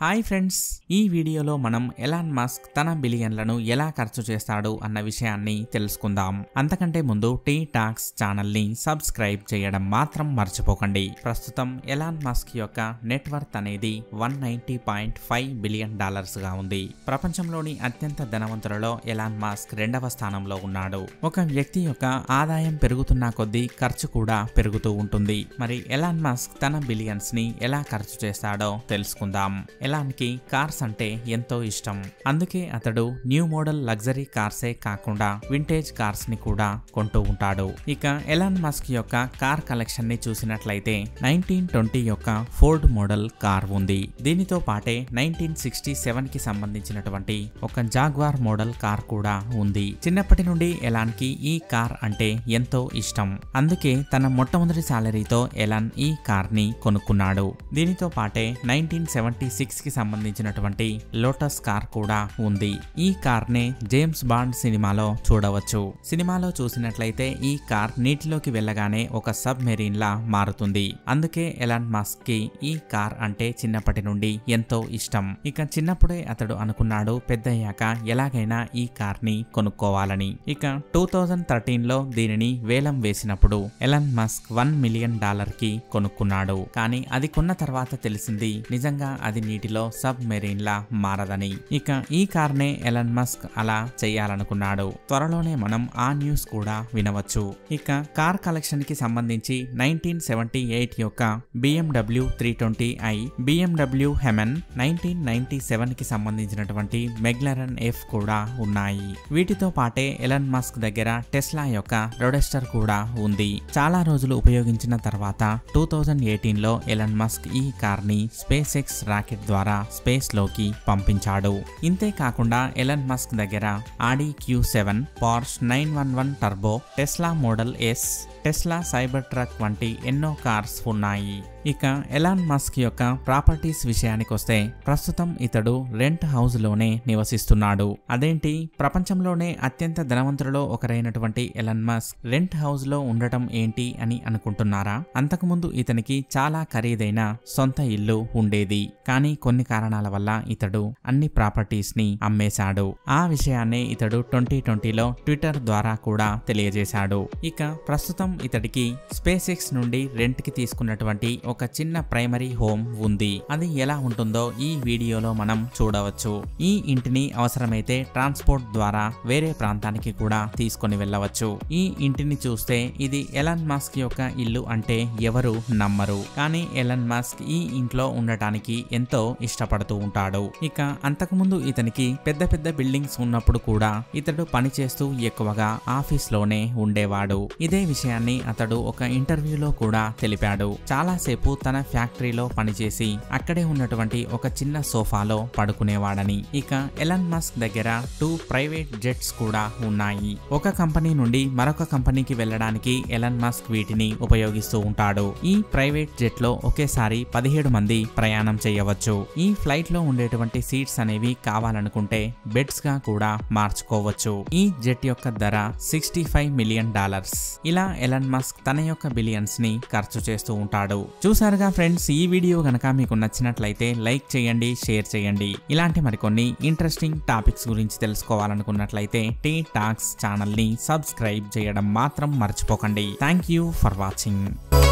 hi friends ఈ వీడియోలో మనం ఎలాన్ మస్క్ తన బిలియన్లను ఎలా ఖర్చు చేస్తాడు అన్న విషయాన్ని తెలుసుకుందాం అంతకంటే ముందు టీ టాక్స్ ఛానల్ ని సబ్స్క్రైబ్ చేయడం మాత్రం మర్చిపోకండి ప్రస్తుతం ఎలాన్ మస్క్ యొక్క నెట్వర్త్ అనేది one ninety point five billion dollars గా ఉంది ప్రపంచంలోని అత్యంత ధనవంతులలో ఎలాన్ మస్క్ రెండవ స్థానంలో ఉన్నాడు ఒక వ్యక్తి యొక్క ఆదాయం పెరుగుతున్న కొద్దీ ఖర్చు కూడా పెరుగుతూ ఉంటుంది మరి ఎలాన్ మస్క్ తన బిలియన్స్ ని ఎలా ఖర్చు చేస్తాడో తెలుసుకుందాం ఎలాన్ కి కార్స్ అంటే ఎంతో ఇష్టం అందుకే అతడు న్యూ మోడల్ లగ్జరీ కార్సే కాకుండా వింటేజ్ కార్స్ ని కూడా కొంటూ ఉంటాడు ఇక ఎలాన్ మస్క్ యొక్క కార్ కలెక్షన్ ని చూసినట్లయితే నైన్టీన్ ట్వంటీ యొక్క ఫోర్డ్ మోడల్ కార్ ఉంది దీనితో పాటే నైన్టీన్ సిక్స్టీ సెవెన్ కి సంబంధించినటువంటి ఒక జాగ్వార్ మోడల్ కార్ కూడా ఉంది చిన్నప్పటి నుండి ఎలాన్ కి ఈ కార్ అంటే ఎంతో ఇష్టం అందుకే తన మొట్టమొదటి సాలరీతో ఎలాన్ ఈ కార్ ని కొనుక్కున్నాడు దీనితో పాటే నైన్టీన్ సెవెంటీ సిక్స్ కి సంబంధించినటువంటి లోటస్ కార్ కూడా ఉంది ఈ కార్ నే జేమ్స్ బాండ్ సినిమాలో చూడవచ్చు సినిమాలో చూసినట్లయితే ఈ కార్ నీటిలోకి వెళ్ళగానే ఒక సబ్ మెరీన్ లా మారుతుంది అందుకే ఎలాన్ మస్క్ కి ఈ కార్ అంటే చిన్నప్పటి నుండి ఎంతో ఇష్టం ఇక చిన్నప్పుడే అతడు అనుకున్నాడు పెద్దయ్యాక ఎలాగైనా ఈ కార్ ని కొనుక్కోవాలని ఇక టూ థౌజండ్ థర్టీన్ లో దీనిని వేలం వేసినప్పుడు Elon Musk one million dollar కి కొనుక్కున్నాడు కానీ అది కొన్న తర్వాత తెలిసింది నిజంగా అది నీటిలో సబ్ మెరీన్ లా మారదని ఇక ఈ కార్ నే ఎలన్ మస్క్ అలా చేయాలనుకున్నాడు త్వరలోనే మనం ఆ న్యూస్ కూడా వినవచ్చు ఇక కార్ కలెక్షన్ కి సంబంధించి నైన్టీన్ సెవెంటీ ఎయిట్ యొక్క BMW three twenty I BMW హెమెన్ నైన్టీన్ నైన్టీ సెవెన్ కి సంబంధించినటువంటి మెగ్లరన్ ఎఫ్ కూడా ఉన్నాయి వీటితో పాటే ఎలన్ మస్క్ దగ్గర టెస్లా యొక్క రొడెస్టర్ కూడా ఉంది చాలా రోజులు ఉపయోగించిన తర్వాత టూ థౌజండ్ ఎయిటీన్ లో ఎలన్ మస్క్ ఈ కార్ ని స్పేస్ ఎక్స్ రాకెట్ ద్వారా స్పేస్ లోకి పంపించాడు ఇంతే కాకుండా ఎలన్ మస్క్ దగ్గర Audi Q seven Porsche nine one one turbo Tesla model S Tesla Cybertruck వంటి ఎన్నో కార్స్ ఉన్నాయి ఇక ఎలాన్ మస్క్ యొక్క ప్రాపర్టీస్ విషయానికి వస్తే ప్రస్తుతం ఇతడు రెంట్ హౌస్ లోనే నివసిస్తున్నాడు అదేంటి ప్రపంచంలోనే అత్యంత ధనవంతులలో ఒకరైనటువంటి ఎలన్ మస్క్ రెంట్ హౌస్ లో ఉండటం ఏంటి అని అనుకుంటున్నారా అంతకుముందు ఇతనికి చాలా ఖరీదైన సొంత ఇల్లు ఉండేది కానీ కొన్ని కారణాల వల్ల ఇతడు అన్ని ప్రాపర్టీస్ ని అమ్మేశాడు ఆ విషయాన్ని ఇతడు ట్వంటీ ట్వంటీలో ట్విట్టర్ ద్వారా కూడా తెలియజేశాడు ఇక ప్రస్తుతం ఇతడికి స్పేస్ ఎక్స్ నుండి రెంట్ కి తీసుకున్నటువంటి ఒక చిన్న ప్రైమరీ హోమ్ ఉంది అది ఎలా ఉంటుందో ఈ వీడియోలో మనం చూడవచ్చు ఈ ఇంటిని అవసరమైతే ట్రాన్స్పోర్ట్ ద్వారా వేరే ప్రాంతానికి కూడా తీసుకొని వెళ్ళవచ్చు ఈ ఇంటిని చూస్తే ఇది ఎలన్ మస్క్ యొక్క ఇల్లు అంటే ఎవరు నమ్మరు కానీ ఎలన్ మస్క్ ఈ ఇంట్లో ఉండటానికి ఎంతో ఇష్టపడుతూ ఉంటాడు ఇక అంతకుముందు ఇతనికి పెద్ద పెద్ద బిల్డింగ్స్ ఉన్నప్పుడు కూడా ఇతడు పనిచేస్తూ ఎక్కువగా ఆఫీస్ లోనే ఉండేవాడు ఇదే విషయాన్ని అతడు ఒక ఇంటర్వ్యూలో కూడా తెలిపాడు చాలాసేపు తన ఫ్యాక్టరీలో పనిచేసి అక్కడే ఉన్నటువంటి ఒక చిన్న సోఫాలో పడుకునేవాడని ఇక ఎలన్ మస్క్ దగ్గర టూ ప్రైవేట్ జెట్స్ కూడా ఉన్నాయి ఒక కంపెనీ నుండి మరొక కంపెనీకి వెళ్ళడానికి ఎలన్ మస్క్ వీటిని ఉపయోగిస్తూ ఉంటాడు ఈ ప్రైవేట్ జెట్ లో ఒకేసారి పదిహేడు మంది ప్రయాణం చేయవచ్చు ఈ ఫ్లైట్ లో ఉండేటువంటి సీట్స్ అనేవి కావాలనుకుంటే బెడ్స్ గా కూడా మార్చుకోవచ్చు ఈ జెట్ యొక్క ధర సిక్స్టీ ఫైవ్ మిలియన్ డాలర్స్ ఇలా ఎలన్ మస్క్ తన యొక్క బిలియన్స్ ని ఖర్చు చేస్తూ ఉంటాడు చూసారుగా ఫ్రెండ్స్ ఈ వీడియో గనక మీకు నచ్చినట్లయితే లైక్ చేయండి షేర్ చేయండి ఇలాంటి మరికొన్ని ఇంట్రెస్టింగ్ టాపిక్స్ గురించి తెలుసుకోవాలనుకున్నట్లయితే టీ టాక్స్ ఛానల్ ని సబ్స్క్రైబ్ చేయడం మాత్రం మర్చిపోకండి థ్యాంక్ యూ ఫర్ వాచింగ్